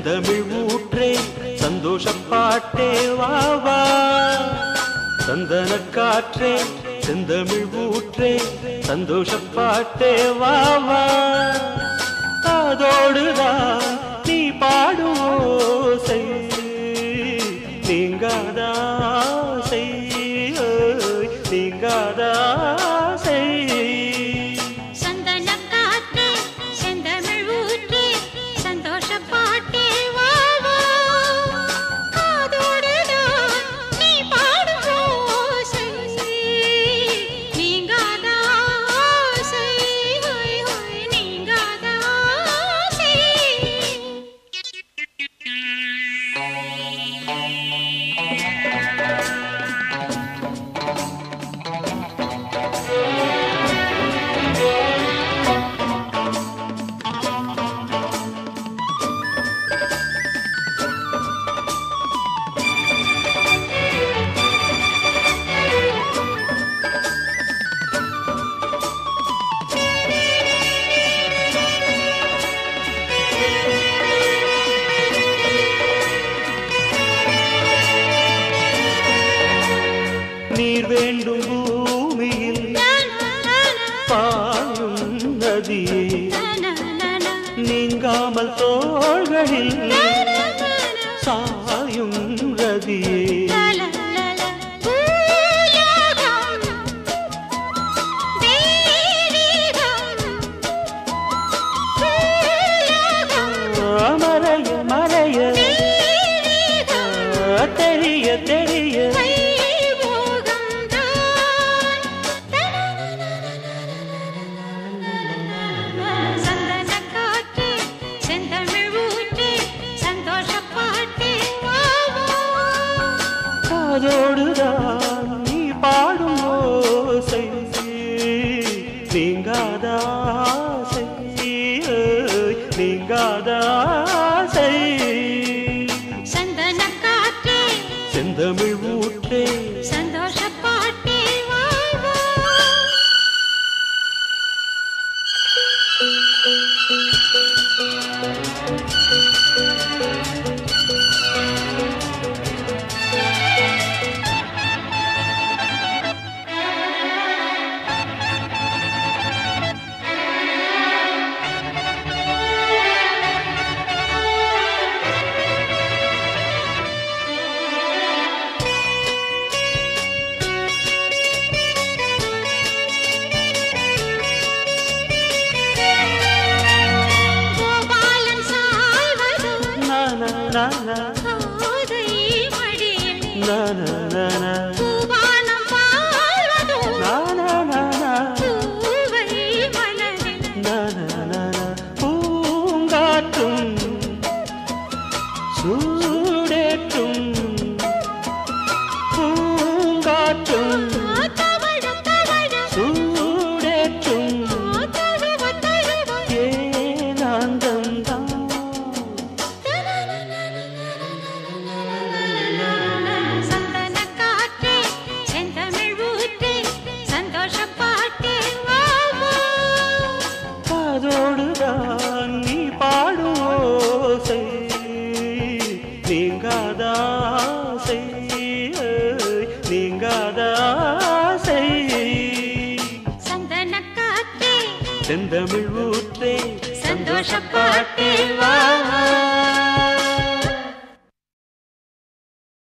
செந்தமிழ் ஊற்றே சந்தோஷப் பாட்டே வா வா சந்தன காற்றே செந்தமிழ் ஊற்றே சந்தோஷப் பாட்டே வா வா அதோடுதான் நீ பாடும் ஓசை நீங்காதாசை ஓய், நீங்காதாசை சந்தனக் காற்றே, செந்தமிழ் ஊற்றே, சந்தோஷப் பாட்டே வா வா. காதோடுதான் நீ பாடும் ஓசை. நீங்காத ஆசை, ஹோய் ஹோய், நீங்காத ஆசை. நீர் வேண்டும் பூமியில் நானா, நானா, பாயும் நதியே நானா, நானா, நீங்காமல் தோள்களில் நானா, நானா. சாயும் ரதியே மறைய மறைய தெரிய தெரிய காதோடுதான் நீ பாடும் ஓசை நீங்காதாசை ஏய், நீங்காதாசை செந்தமிழ் ஊற்றே சந்தோஷ பாட்டே வா வா கோபாலன் சாய்வது நான நான கோதை மடியில் நான நான பூவானம் பாழ்வது நான நான பூவை மனதில் நான பூங்காற்றும் சூடேற்றும் பூங்காற்றும் தவழ தவழ சூடேற்றும் தழுவ தழுவ ஏனாந்தந்தான் சந்தன காற்றே செந்தமிழ் ஊற்றே சந்தோஷ பாட்டே வா வா அதோடுதான் நீ பாடும் ஓசை நீங்காதாசை ஏய், நீங்காதாசை சந்தன காற்றே செந்தமிழ் ஊற்றே சந்தோஷ பாட்டே வா வா